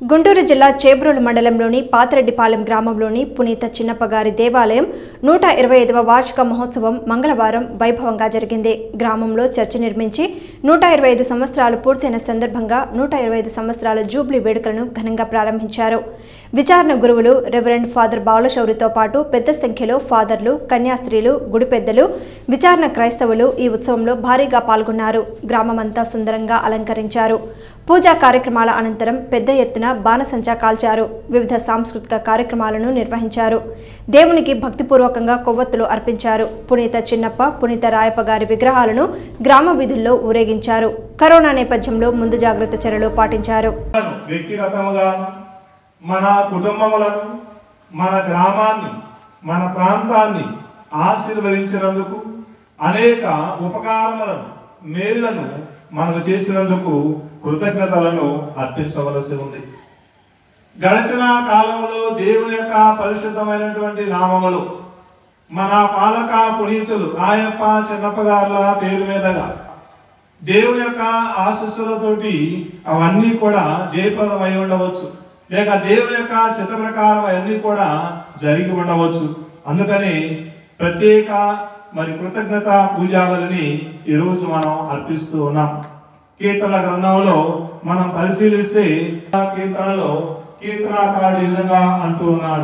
గుంటూరు జిల్లా చేబ్రోలు మండలంలోని పాతిరెడ్డిపాలెం గ్రామంలోని పునీత చిన్నప్పగారి దేవాలయం నూట ఇరవై ఐదవ వార్షిక మహోత్సవం మంగళవారం వైభవంగా జరిగింది గ్రామంలో చర్చి నిర్మించి నూట ఇరవై ఐదు సంవత్సరాలు పూర్తయిన సందర్భంగా నూట ఇరవై ఐదు సంవత్సరాల జూబ్లీ వేడుకలను ఘనంగా ప్రారంభించారు విచారణ గురువులు రెవరెండ్ ఫాదర్ బాలశౌరితో పాటు పెద్ద సంఖ్యలో ఫాదర్లు కన్యాస్త్రీలు గుడి పెద్దలు విచారణ క్రైస్తవులు ఈ ఉత్సవంలో భారీగా పాల్గొన్నారు గ్రామమంతా సుందరంగా అలంకరించారు పూజా కార్యక్రమాల అనంతరం పెద్ద ఎత్తున బాణసంచా కాల్చారు వివిధ సాంస్కృతిక కార్యక్రమాలను నిర్వహించారు దేవునికి భక్తిపూర్వకంగా కొవ్వొత్తులు అర్పించారు పునీత చిన్నప్ప పునీత రాయప్ప గారి విగ్రహాలను గ్రామ వీధుల్లో ఊరేగించారు కరోనా నేపథ్యంలో ముందు జాగ్రత్త చర్యలు పాటించారు వ్యక్తిగతముగా మన కుటుంబములను మన గ్రామాన్ని మన ప్రాంతాన్ని ఆశీర్వదించినందుకు అనేక ఉపకారములను మేలులను మనకు చేసినందుకు కృతజ్ఞతలను అర్పించవలసి ఉంది గడిచిన కాలంలో దేవుని యొక్క పరిశుద్ధమైనటువంటి నామములు మన పాలక పునీతులు రాయప్ప చిన్నప్ప గారుల పేరు మీదగా దేవుని యొక్క ఆశస్సులతోటి అవన్నీ కూడా జయప్రదమై ఉండవచ్చు లేక దేవుని యొక్క చిత్త ప్రకారం అవన్నీ కూడా జరిగి ఉండవచ్చు అందుకని ప్రత్యేక మరి కృతజ్ఞత పూజావళిని ఈరోజు మనం అర్పిస్తూ ఉన్నాం కీర్తన గ్రంథంలో మనం పరిశీలిస్తే ఆ కీర్తనలో కీర్తనాకారుడు ఈ విధంగా అంటూ ఉన్నాడు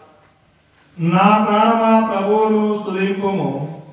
నా ప్రాణమా ప్రభువును స్తుతింపుము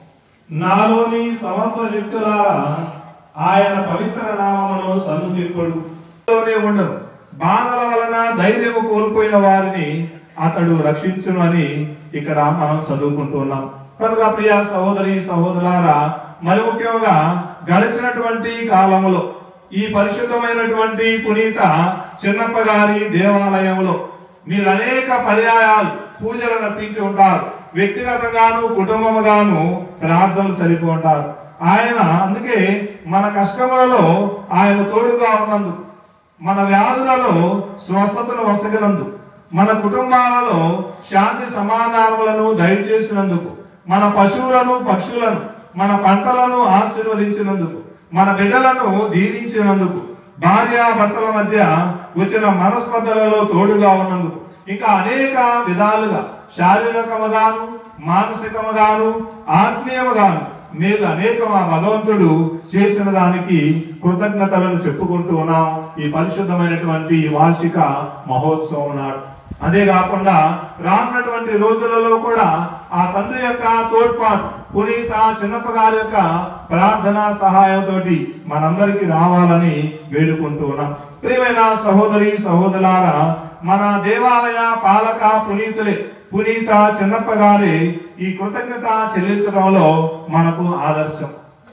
నాలోని సమస్త శక్తులారా ఆయన పవిత్ర నామమును సన్నుతింపుడు లోనే ఉండదు బాధల వలన ధైర్యము కోల్పోయిన వారిని అతడు రక్షించును అని ఇక్కడ మనం చదువుకుంటున్నాం కనుక ప్రియ సహోదరి సహోదరులారా మరి ముఖ్యంగా గడిచినటువంటి కాలములో ఈ పరిశుద్ధమైనటువంటి పునీత చిన్నప్ప గారి దేవాలయములో మీరు అనేక పర్యాయాలు పూజలు నర్పించి ఉంటారు వ్యక్తిగతంగాను కుటుంబముగాను ప్రార్థనలు సరిపి ఉంటారు ఆయన అందుకే మన కష్టములలో ఆయన తోడుగా ఉన్నందు మన వ్యాధులలో స్వస్థతను వసగినందు మన కుటుంబాలలో శాంతి సమాధానములను దయచేసినందుకు మన పశువులను పక్షులను మన పంటలను ఆశీర్వదించినందుకు మన బిడ్డలను దీవించినందుకు భార్య భర్తల మధ్య వచ్చిన మనస్పర్ధలలో తోడుగా ఉన్నందుకు ఇంకా అనేక విధాలుగా శారీరకముగాను మానసికముగాను ఆత్మీయముగాను మీరు అనేక మా భగవంతుడు చేసిన దానికి కృతజ్ఞతలను చెప్పుకుంటూ ఉన్నాం ఈ పరిశుద్ధమైనటువంటి ఈ వార్షిక మహోత్సవం నాడు అదే కాకుండా రానున్నటువంటి రోజులలో కూడా ఆ తండ్రి యొక్క తోడ్పాటు పునీత చిన్నప్ప గారి యొక్క ప్రార్థన సహాయంతో మనందరికీ రావాలని వేడుకుంటూ ఉన్నాం ప్రియమైన సహోదరి సహోదరులారా మన దేవాలయ పాలక పునీతులే పునీత చిన్నప్ప గారి ఈ కృతజ్ఞత చెల్లించడంలో మనకు ఆదర్శం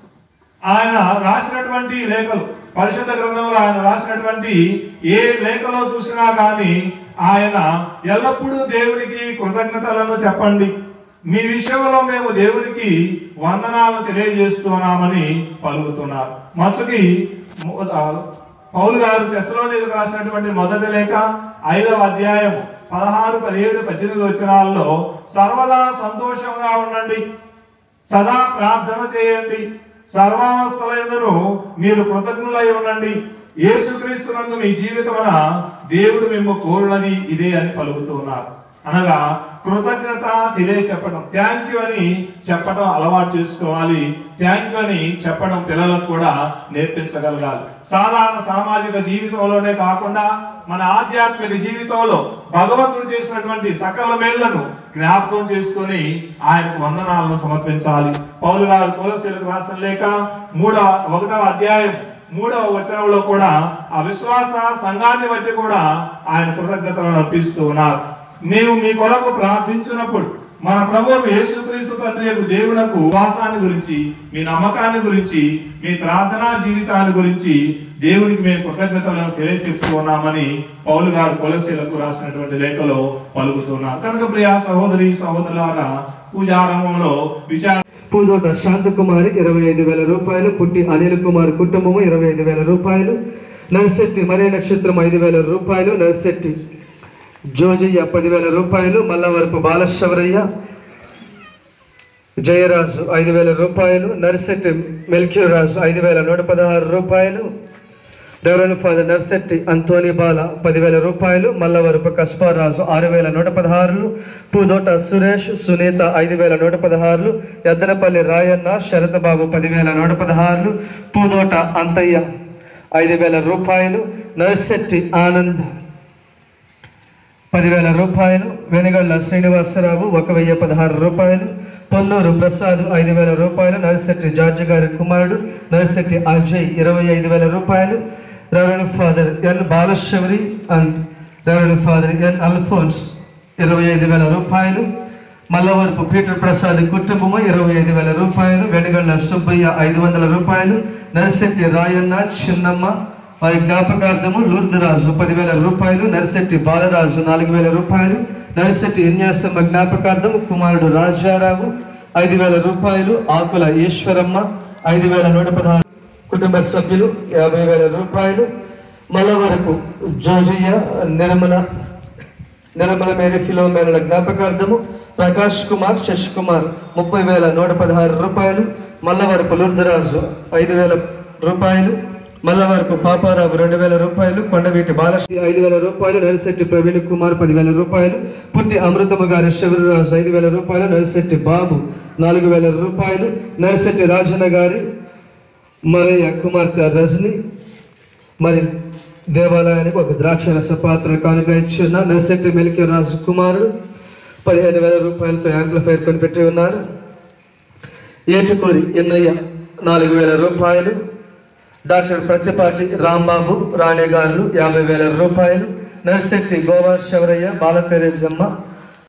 ఆయన రాసినటువంటి లేఖలు పరిశుద్ధ గ్రంథంలో ఆయన రాసినటువంటి ఏ లేఖలో చూసినా కానీ ఆయన ఎల్లప్పుడూ దేవునికి కృతజ్ఞతలను చెప్పండి మీ విషయంలో మేము దేవునికి వందనాలు తెలియజేస్తున్నామని పలుకుతున్నారు మచ్చుకి ఆ, పౌలు గారు తెసలోనికి రాసినటువంటి మొదటి లేఖ ఐదవ అధ్యాయం పదహారు పదిహేడు పద్దెనిమిది వచనాల్లో సర్వదా సంతోషంగా ఉండండి సదా ప్రార్థన చేయండి సర్వావస్థలందును మీరు కృతజ్ఞులై ఉండండి యేసుక్రీస్తునందు మీ జీవితమున దేవుడు మేము కోరునది ఇదే అని పలుకుతున్నారు అనగా కృతజ్ఞత తెలియ చెప్పడం థ్యాంక్ యూ అని చెప్పడం అలవాటు చేసుకోవాలి థ్యాంక్ యూ అని చెప్పడం పిల్లలకు కూడా నేర్పించగలగాలి సాధారణ సామాజిక జీవితంలోనే కాకుండా మన ఆధ్యాత్మిక జీవితంలో భగవంతుడు చేసినటువంటి సకల మేళ్లను జ్ఞాపకం చేసుకొని ఆయనకు వందనాలను సమర్పించాలి పౌలు గారు కొలసీలకు రాసిన లేక మూడవ ఒకటవ అధ్యాయం మూడవ వచనంలో కూడా ఆ విశ్వాస సంఘాన్ని బట్టి కూడా ఆయన కృతజ్ఞతలను అర్పిస్తూ ఉన్నారు మేము మీ కొరకు ప్రార్థించినప్పుడు మన ప్రభువు యేసుక్రీస్తు తండ్రి యొక్క దేవునకు విశ్వాసాన్ని గురించి మీ నమ్మకాన్ని గురించి మీ ప్రార్థనా జీవితాన్ని గురించి దేవునికి మేము కృతజ్ఞతలను తెలియచెప్తూ ఉన్నామని పౌలు గారు కొలసీలకు రాసినటువంటి లేఖలో పలుకుతున్నారు కనుక ప్రియా సహోదరి సహోదరులారా పూజారంభంలో విచార పూదోట శాంతకుమారి ఇరవై ఐదు వేల రూపాయలు పుట్టి అనిల్ కుమార్ కుటుంబము ఇరవై ఐదు వేల రూపాయలు నర్సెట్టి మరే నక్షత్రం ఐదు వేల రూపాయలు నర్సెట్టి జోజయ్య పదివేల రూపాయలు మల్లవరపు బాలశవరయ్య జయరాజు ఐదు వేల రూపాయలు నర్సెట్టి మెల్క్యూరాజు ఐదు వేల నూట పదహారు రూపాయలు రెవరెండ్ ఫాదర్ నర్సెట్టి అంతోని బాల పదివేల రూపాయలు మల్లవరపు కస్పారాజు ఆరు వేల నూట పదహారులు పూదోట సురేష్ సునీత ఐదు వేల నూట పదహారులు ఎద్దనపల్లి రాయన్న శరతబాబు పదివేల నూట పదహారులు పూదోట అంతయ్య ఐదు వేల రూపాయలు నర్సెట్టి ఆనంద్ పదివేల రూపాయలు వెనుగళ్ళ శ్రీనివాసరావు ఒక వెయ్యి పదహారు రూపాయలు పొన్నూరు ప్రసాద్ ఐదు వేల రూపాయలు నర్సెట్టి జార్జి గారి కుమారుడు నర్సెట్టి అజయ్ ఇరవై ఐదు వేల రూపాయలు reverend father N Balashowry and reverend father N Alphonse ఇరవై ఐదు వేల రూపాయలు మల్లవరపు పీటర్ ప్రసాద్ కుటుంబము ఇరవై ఐదు వేల రూపాయలు వెనుగళ్ళ సుబ్బయ్య ఐదు వందల రూపాయలు నర్సెట్టి రాయన్న చిన్నమ్మ వారి జ్ఞాపకార్థము లూర్దురాజు పదివేల రూపాయలు నర్సెట్టి బాలరాజు నాలుగు వేల రూపాయలు నర్సెట్టి విన్యాసమ్మ జ్ఞాపకార్థం కుమారుడు రాజారావు ఐదు వేల రూపాయలు ఆకుల ఈశ్వరమ్మ ఐదు వేల నూట పదహారు కుటుంబ సభ్యులు యాభై వేల రూపాయలు మల్లవరపు జోజయ్య నిర్మల నిర్మల మేరీ ఫిలోమేనల జ్ఞాపకార్థము ప్రకాష్ కుమార్ శశి కుమార్ ముప్పై వేల నూట పదహారు రూపాయలు మల్లవరపు లుర్దరాజు ఐదు వేల రూపాయలు మల్లవరపు పాపారావు రెండు వేల రూపాయలు కొండవీటి బాలశ్రీ ఐదు వేల రూపాయలు నరిశెట్టి ప్రవీణ్ కుమార్ పదివేల రూపాయలు పుట్టి అమృతమ్మ గారి శివరాజు ఐదు వేల రూపాయలు నరిశెట్టి బాబు నాలుగు వేల రూపాయలు నరిశెట్టి రాజన్న గారి మరయ్య కుమార్తె రజని మరి దేవాలయానికి ఒక ద్రాక్ష రస పాత్ర కానుక ఇచ్చిన నర్సెట్టి మెలికి రాజు కుమారుడు పదిహేను వేల రూపాయలతో యాంప్లిఫైర్ కొనిపెట్టి ఉన్నారు ఏటుకూరి ఎన్నయ్య నాలుగు వేల రూపాయలు డాక్టర్ ప్రతిపాటి రాంబాబు రాణిగారులు యాభై వేల రూపాయలు నర్సెట్టి గోవా శవరయ్య బాలతెరేజమ్మ